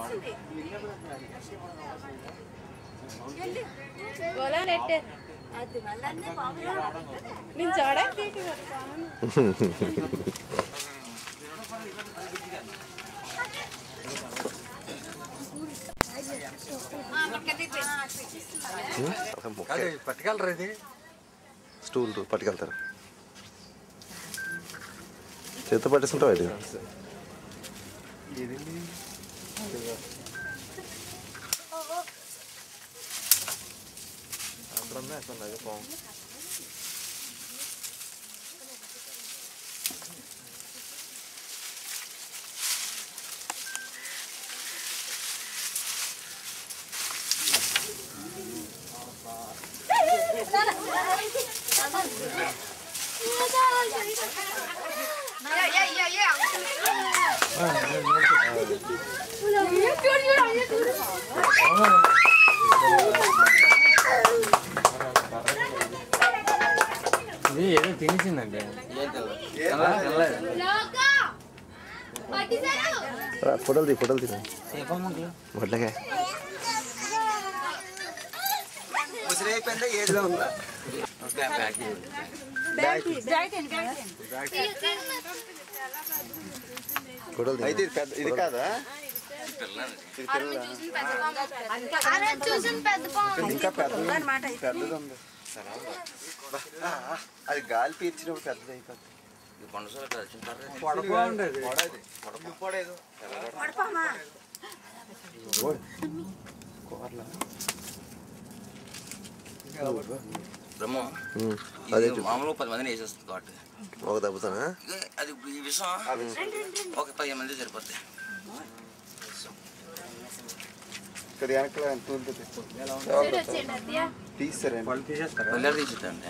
నేను చూడ అది పట్టుకెళ్ళరా ఇది స్టూల్ పట్టుకెళ్తారు చేత పట్టేసుకుంటావు ఇది ఇది ఇది ఏదో తినేసిందండి రా, ఫోటోలు తీ ఫోటోలు తీ వడ్లగా ముసిరైపోయిందా ఏజ్లో ఉందా ఫోటోలు తీ అయితే ఇది పెద్ద ఇది కాదా ఇది పిల్ల చూసిన పెద్ద పాము ఇంకా పెద్దది పెద్దది ఉంది ఆ, ఆ, అది గాలి పీల్చినప్పుడు పెద్దది అయిపోతుంది పొడపా ఉండేది పొడది పొడేది కూరలా బ్రహ్మ ఉమ్, అదే ఇది చూపు. మామూలు పది మందిని వేసేస్తుంది కాబట్టి ఒక దెబ్బతానా ఇదే అది ఇప్పుడు ఈ విషయం ఒక పదిహేను మంది సరిపోతాయి ఇక్కడ వెనకాల ఎంత ఉంటుంది తీస్తారండి వాళ్ళు తీసేస్తారా పల్లెలు తీసేద్దండి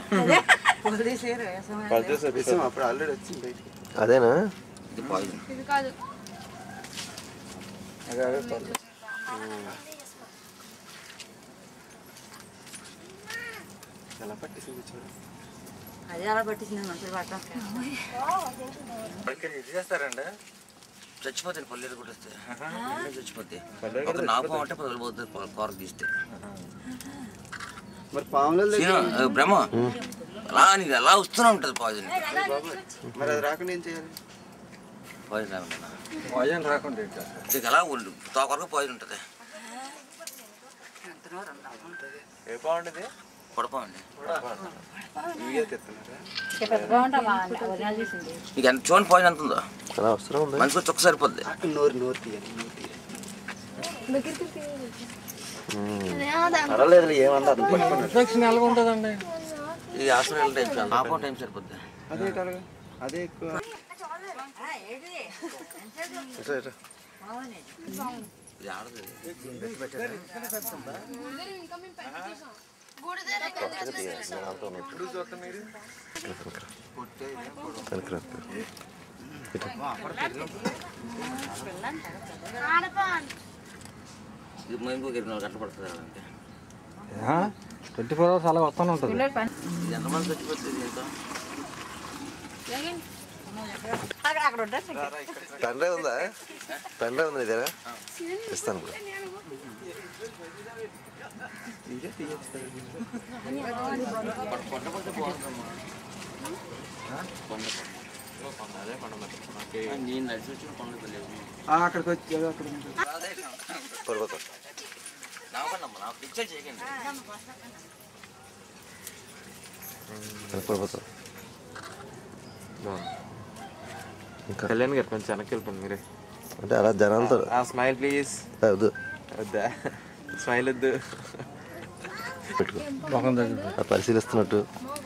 విషయం అప్పుడు ఆల్రెడీ వచ్చింది బయటికి అదేనా ఇది పాయిజన్ ఇది కాదు అదే అదే పర్లేదు. ఎలా పట్టేసింది చూడు అదే అలా పట్టించింది మంచి పట్టం ఇక్కడ ఇది చేస్తారండి చచ్చిపోతాయి పల్లెలు కూడా వస్తాయి అన్నీ చచ్చిపోతాయి ఒక నాగు పాము అంటే పది పోతుంది కూర తీస్తే మరి పాముల దగ్గర సీను, ఏ, బ్రహ్మ అలా నీకు అలా వస్తూనే ఉంటుంది పాయిజన్ మరి అది రాకుండా ఏం చేయాలి పాయిజన్ రాకుండా భోజనం రాకుండా నీకు అలా ఉండు తోకొరకు పాయిజన్ ఉంటుంది ఏ బాగుండేది పొడపా అండి వీడియో తెస్తున్నారా పెద్దగా ఉంటాం ఒరిజినల్ తీసింది నీకు ఎంత చూడండి పాయిజన్ ఎంత ఉందో అలా వస్తున్నా ఉంది మనిషికి వచ్చి ఒక్క సరిపోద్ది అక్కడ నోరు నోరు తీయాలి నోరు తీయాలి పర్వాలేదు ఏమన్నారు ఇన్ఫెక్షన్ ఎలాగ ఉంటుందండి ఇది హాస్పిటల్ టైం చాలు ఆపం టైం సరిపోద్ది అదే అలాగా అదే ఎక్కువ ఇట్రా, ఇట్రా. ఇది ఆడదు ఇప్పుడు చూస్తాం మీరు వెనక్కి రా. ఇట్రా. ఇది మేము ఇరవై నాలుగు గంటలు పడుతుంది అంటే ట్వంటీ ఫోర్ అవర్స్ అలా వస్తూనే ఉంటుంది ఇది ఎంతమంది చచ్చిపోతుంది దీంతో అక్కడ ఉంటారు పెన్ డ్రైవ్ ఉందా పెన్ డ్రైవ్ ఉంది నీ దగ్గర ఇస్తాను ఇప్పుడు నేను నడిచి వచ్చిన కొండ తెలియదు అక్కడికి వచ్చి అక్కడ ఉంటుంది. పడిపోతాం నాకన్నమ్మ నాకు పిక్చర్ చేయకండి వెనక్కి పడిపోతాం ఇంకా కళ్యాణ్ గారు కొంచెం వెనక్కి వెళ్ళిపోండి మీరే అంటే అలా జనాలతో ఆ స్మైల్ ప్లీజ్ ఆ, వద్దు వద్దా స్మైల్ వద్దు పెట్టుకో ఆ పరిశీలిస్తున్నట్టు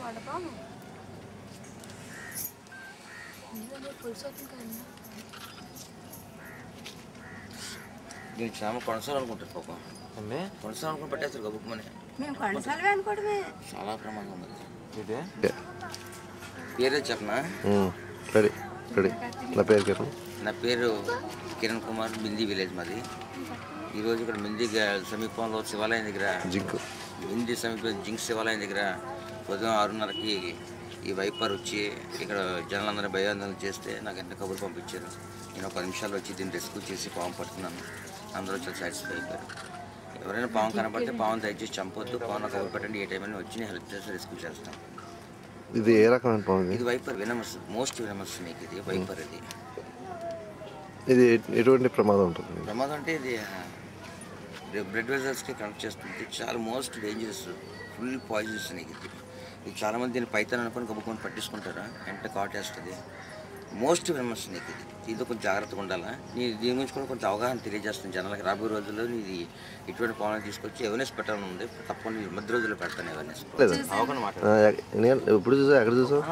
దీనికి శ్రమ కొనసాగాలనుకుంటారు పాపం అండి కొనసాగాలనుకుని పెట్టేస్తారు గబుక్కుమని మేము కొనసాలవే అనుకోవడమే చాలా ప్రమాదం ఉంది ఇదే పేరే చెప్పనా ఉమ్, రెడీ రెడీ నా పేరు కిరణ్ నా పేరు కిరణ్ కుమార్ మింది విలేజ్ మాది ఈరోజు ఇక్కడ మింది గ- సమీపంలో శివాలయం దగ్గర జింకు మింది సమీప జింక్ శివాలయం దగ్గర ఉదయం ఆరున్నరకి ఈ వైపర్ వచ్చి ఇక్కడ జనాలందరూ భయాందోళన చేస్తే నాకు ఎంత కబురు పంపించారు నేను ఒక పది నిమిషాలు వచ్చి దీన్ని రెస్క్యూ చేసి పాము పడుతున్నాను అందరూ చాలా సాటిస్ఫై అయిపోయారు ఎవరైనా పాము కనపడితే పాము దయచేసి చంపొద్దు పాము కబురు పెట్టండి ఏ టైం అయినా వచ్చి నేను హెల్ప్ చేసి రెస్క్యూ చేస్తాను ఇది ఏ రకమైన పాము ఇది ఇది viper venomous most venomous snake ఇది వైపర్ ఇది ఇది ఎటువంటి ప్రమాదం ఉంటుంది ప్రమాదం అంటే ఇది బ్లడ్ వెజల్స్కి కనెక్ట్ చేస్తుంది చాలా most dangerous full poisons snake ఇది ఇది చాలా మంది దీన్ని పైతాన్ అనుకుని గబుకొని పట్టించుకుంటారా వెంటనే కాటేస్తుంది మోస్ట్ ఫేమస్ స్నేక్ ఇది దీంతో కొంచెం జాగ్రత్తగా ఉండాలా నీ దీని గురించి కూడా కొంచెం అవగాహన తెలియజేస్తుంది జనాలకి రాబోయే రోజుల్లో ఇది ఇటువంటి పాలన తీసుకొచ్చి అవేర్నెస్ పెట్టాలని ఉంది తప్పకుండా ఈ మధ్య రోజుల్లో పెడతాను అవేర్నెస్ లేదా ఆ, ఎక్- ఎన్ని గంటలు- ఎప్పుడు చూసావు ఎక్కడ చూసావు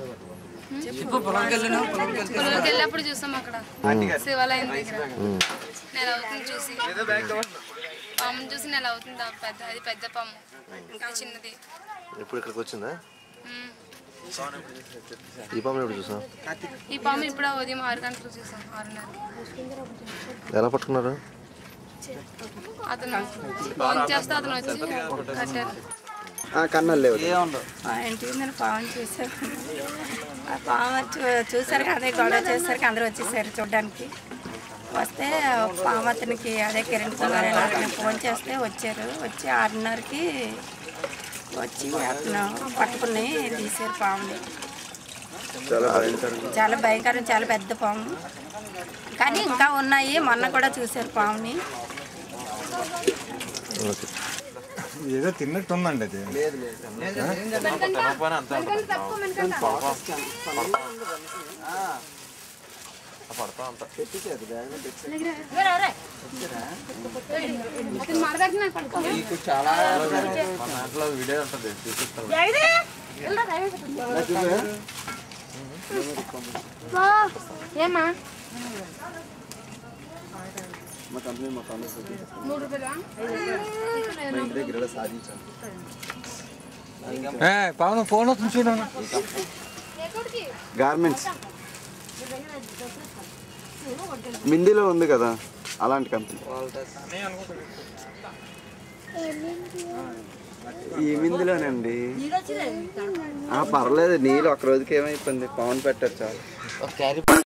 పొలంకి వెళ్ళినప్పుడు చూసాం అక్కడ శివాలయం దగ్గర నెల అవుతుంది చూసి పాము చూసి నెల అవుతుంది ఆ పెద్ద అది పెద్ద పాము ఇది చిన్నది ఇప్పుడు ఇక్కడికి వచ్చిందా ఉమ్. ఈ పాముని ఎప్పుడు చూసావు ఈ పాము ఇప్పుడు ఉదయం ఆరు గంటలకు చూసాం ఆరున్నరకి ఎలా పట్టుకున్నారు అతను ఫోన్ చేస్తే అతను వచ్చి కట్టారు కన్నాలు లేవు మా ఇంటి మీద పాము చూసారు ఆ పాము చూ- చూసారు కదా, అదే గొడవ చేసేసరికి అందరూ వచ్చేసారు చూడడానికి వస్తే పాము అతనికి అదే కిరణ్ కుమార్ అని అతను ఫోన్ చేస్తే వచ్చారు వచ్చి ఆరున్నరకి వచ్చి అతను పట్టుకుని తీసారు పాముని చాలా భయంకరంగా చాలా భయంకరం చాలా పెద్ద పాము కానీ ఇంకా ఉన్నాయి మొన్న కూడా చూసారు పాముని ఓకే ఏదో తిన్నట్టు ఉందండి అది అతను మరదకి నాకు పడుకో మన దాంట్లో వీడియో ఉంటుంది చూపిస్తాను ఏమా మా కంపెనీ మా కంపెనీ మూడు రూపాయలా మా ఇంటి దగ్గర ఇలా సాధించాను పవన్ ఫోన్ వస్తుంది చూడండి గార్మెంట్స్ మిందిలో ఉంది కదా అలాంటి కంపెనీ ఈ మిందిలోనండి ఆ, పర్లేదు నీళ్ళు ఒక రోజుకి ఏమైపోయింది పవన్ పెట్టారు చాలు